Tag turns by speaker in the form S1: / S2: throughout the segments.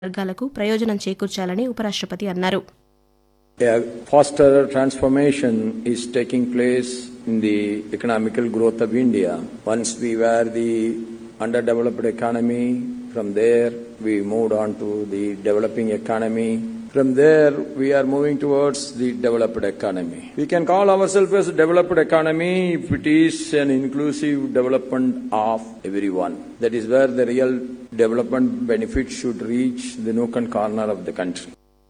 S1: వర్గాలకు ప్రయోజనం చేకూర్చాలని ఉపరాష్ట్రపతి అన్నారు
S2: A faster transformation is taking place in the economical growth of India. Once we were the underdeveloped economy, from there we moved on to the developing economy. From there we are moving towards the developed economy. We can call ourselves as a developed economy if it is an inclusive development of everyone. That is where the real development benefits should reach the nook and corner of the country.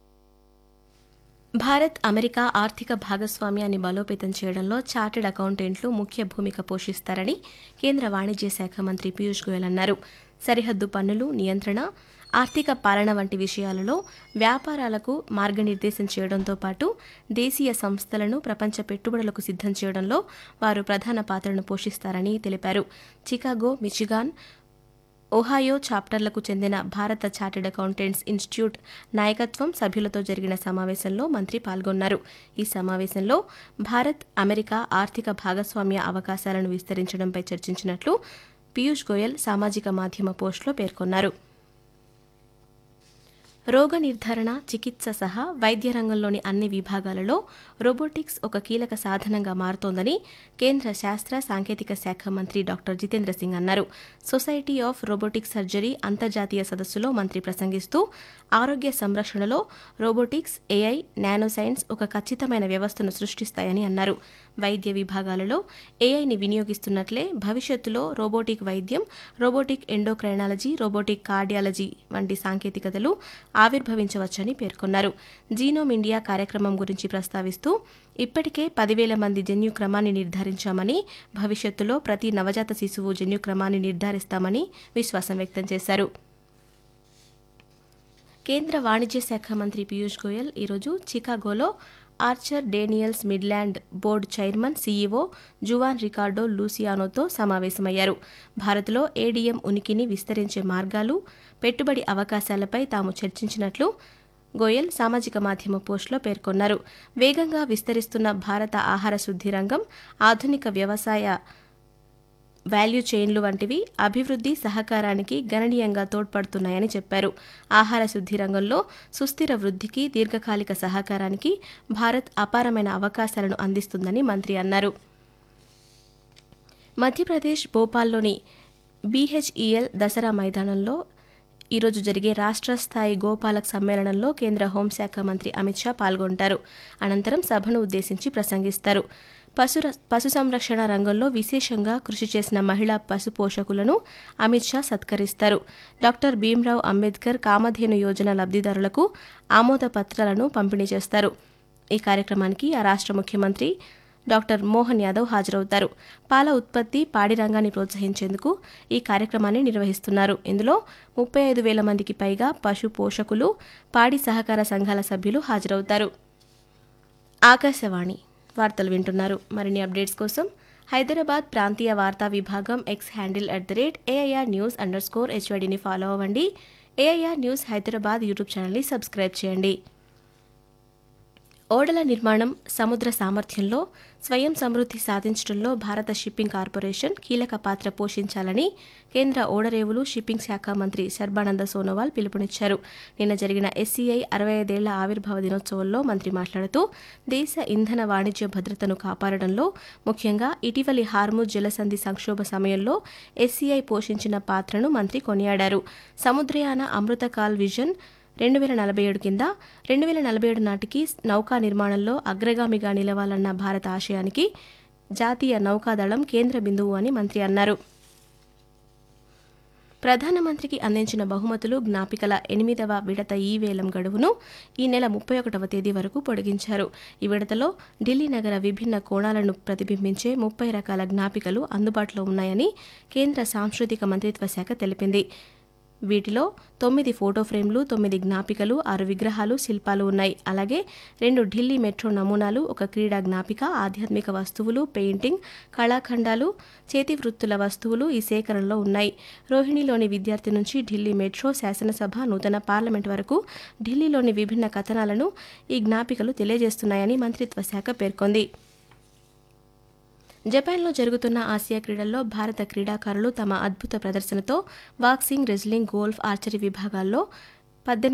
S1: Bharat America ఆర్థిక భాగస్వామ్యాన్ని బలోపేతం చేయడంలో chartered అకౌంటెంట్లు ముఖ్య భూమిక పోషిస్తారని కేంద్ర వాణిజ్య శాఖ మంత్రి పీయూష్ గోయల్ అన్నారు సరిహద్దు పన్నులు నియంత్రణ ఆర్థిక పాలన వంటి విషయాలలో వ్యాపారాలకు మార్గనిర్దేశం చేయడంతో పాటు దేశీయ సంస్థలను ప్రపంచ పెట్టుబడులకు సిద్ధం చేయడంలో వారు ప్రధాన పాత్రను పోషిస్తారని తెలిపారు చికాగో మిచిగాన్ ఒహాయో చాప్టర్లకు చెందిన భారత చార్టెడ్ అకౌంటెంట్స్ ఇన్స్టిట్యూట్ నాయకత్వం సభ్యులతో జరిగిన సమావేశంలో మంత్రి పాల్గొన్నారు ఈ సమావేశంలో భారత్ అమెరికా ఆర్థిక భాగస్వామ్య అవకాశాలను విస్తరించడంపై చర్చించినట్లు పీయూష్ గోయల్ సామాజిక మాధ్యమ పోస్టులో పేర్కొన్నారు రోగ నిర్ధారణ చికిత్స సహా వైద్య రంగంలోని అన్ని విభాగాలలో రోబోటిక్స్ ఒక కీలక సాధనంగా మారుతోందని కేంద్ర శాస్త్ర సాంకేతిక శాఖ మంత్రి డాక్టర్ జితేంద్ర సింగ్ అన్నారు సొసైటీ ఆఫ్ రోబోటిక్ సర్జరీ అంతర్జాతీయ సదస్సులో మంత్రి ప్రసంగిస్తూ ఆరోగ్య సంరక్షణలో రోబోటిక్స్ ఏఐ నానో సైన్స్ ఒక ఖచ్చితమైన వ్యవస్థను సృష్టిస్తాయని అన్నారు వైద్య విభాగాలలో ఏఐని వినియోగిస్తున్నట్లే భవిష్యత్తులో రోబోటిక్ వైద్యం రోబోటిక్ ఎండోక్రైనాలజీ రోబోటిక్ కార్డియాలజీ వంటి సాంకేతికతలు ఆవిర్భవించవచ్చని పేర్కొన్నారు జీనోమ్ ఇండియా కార్యక్రమం గురించి ప్రస్తావిస్తూ ఇప్పటికే పదివేల మంది జన్యుక్రమాన్ని నిర్ధారించామని భవిష్యత్తులో ప్రతి నవజాత శిశువు జన్యుక్రమాన్ని నిర్ధారిస్తామని విశ్వాసం వ్యక్తం చేశారు కేంద్ర వాణిజ్య శాఖ మంత్రి పీయూష్ గోయల్ ఈరోజు చికాగోలో Archer Daniels Midland board chairman CEO Juan Ricardo లూసియానోతో సమావేశమయ్యారు భారత్లో ఏడీఎం ఉనికిని విస్తరించే మార్గాలు పెట్టుబడి అవకాశాలపై తాము చర్చించినట్లు గోయల్ సామాజిక మాధ్యమ పోస్టులో పేర్కొన్నారు వేగంగా విస్తరిస్తున్న భారత ఆహార శుద్ధి రంగం ఆధునిక వ్యవసాయ వాల్యూ చైన్లు వంటివి అభివృద్ధి సహకారానికి గణనీయంగా తోడ్పడుతున్నాయని చెప్పారు ఆహార శుద్ధి రంగంలో సుస్థిర వృద్ధికి దీర్ఘకాలిక సహకారానికి భారత్ అపారమైన అవకాశాలను అందిస్తుందని మంత్రి అన్నారు మధ్యప్రదేశ్ భోపాల్లోని బీహెచ్ఈఎల్ దసరా మైదానంలో ఈరోజు జరిగే రాష్ట్ర స్థాయి గోపాలక్ సమ్మేళనంలో కేంద్ర హోంశాఖ మంత్రి అమిత్ షా పాల్గొంటారు అనంతరం సభను ఉద్దేశించి ప్రసంగిస్తారు పశు పశు సంరక్షణ రంగంలో విశేషంగా కృషి చేసిన మహిళా పశు పోషకులను అమిత్ షా సత్కరిస్తారు డాక్టర్ భీమ్రావ్ అంబేద్కర్ కామధేను యోజన లబ్దిదారులకు ఆమోద పత్రాలను పంపిణీ చేస్తారు ఈ కార్యక్రమానికి ఆ రాష్ట్ర ముఖ్యమంత్రి డాక్టర్ మోహన్ యాదవ్ హాజరవుతారు పాల ఉత్పత్తి పాడి రంగాన్ని ప్రోత్సహించేందుకు ఈ కార్యక్రమాన్ని నిర్వహిస్తున్నారు ఇందులో ముప్పై ఐదు వేల మందికి పైగా పశు పోషకులు పాడి సహకార సంఘాల సభ్యులు హాజరవుతారు ఆకాశవాణి వార్తలు వింటున్నారు మరిన్ని అప్డేట్స్ కోసం హైదరాబాద్ ప్రాంతీయ వార్తా విభాగం X handle at the rate AIR news underscore స్కోర్ హెచ్వైడిని ఫాలో అవ్వండి ఏఐఆర్ న్యూస్ హైదరాబాద్ యూట్యూబ్ ఛానల్ని సబ్స్క్రైబ్ చేయండి ఓడల నిర్మాణం సముద్ర సామర్థ్యంలో స్వయం సమృద్ధి సాధించడంలో భారత షిప్పింగ్ కార్పొరేషన్ కీలక పాత్ర పోషించాలని కేంద్ర ఓడరేవులు షిప్పింగ్ శాఖ మంత్రి సర్బానంద సోనోవాల్ పిలుపునిచ్చారు నిన్న జరిగిన ఎస్సీఐ అరవై ఐదేళ్ల ఆవిర్భావ దినోత్సవంలో మంత్రి మాట్లాడుతూ దేశ ఇంధన వాణిజ్య భద్రతను కాపాడడంలో ముఖ్యంగా ఇటీవలి హార్ముజ్ జలసంధి సంక్షోభ సమయంలో ఎస్సీఐ పోషించిన పాత్రను మంత్రి కొనియాడారు సముద్రయాన అమృతకాల్ విజన్ రెండు వేల నలభై ఏడు కింద రెండు వేల నలభై ఏడు నాటికి నౌకా నిర్మాణంలో అగ్రగామిగా నిలవాలన్న భారత ఆశయానికి జాతీయ నౌకాదళం కేంద్ర బిందువు అని మంత్రి అన్నారు ప్రధానమంత్రికి అందించిన బహుమతులు జ్ఞాపికల ఎనిమిదవ విడత ఈ వేలం గడువును ఈ నెల ముప్పై ఒకటవ తేదీ వరకు పొడిగించారు ఈ విడతలో ఢిల్లీ నగర విభిన్న కోణాలను ప్రతిబింబించే ముప్పై రకాల జ్ఞాపికలు అందుబాటులో ఉన్నాయని కేంద్ర సాంస్కృతిక మంత్రిత్వ శాఖ తెలిపింది వీటిలో తొమ్మిది ఫోటో ఫ్రేమ్లు తొమ్మిది జ్ఞాపికలు ఆరు విగ్రహాలు శిల్పాలు ఉన్నాయి అలాగే రెండు ఢిల్లీ మెట్రో నమూనాలు ఒక క్రీడా జ్ఞాపిక ఆధ్యాత్మిక వస్తువులు పెయింటింగ్ కళాఖండాలు చేతి వృత్తుల వస్తువులు ఈ సేకరణలో ఉన్నాయి రోహిణిలోని విద్యార్థి నుంచి ఢిల్లీ మెట్రో శాసనసభ నూతన పార్లమెంట్ వరకు ఢిల్లీలోని విభిన్న కథనాలను ఈ జ్ఞాపికలు తెలియజేస్తున్నాయని మంత్రిత్వ శాఖ పేర్కొంది జపాన్లో జరుగుతున్న ఆసియా క్రీడల్లో భారత క్రీడాకారులు తమ అద్భుత ప్రదర్శనతో బాక్సింగ్ రెజ్లింగ్ గోల్ఫ్ ఆర్చరీ విభాగాల్లో పద్దెనిమిది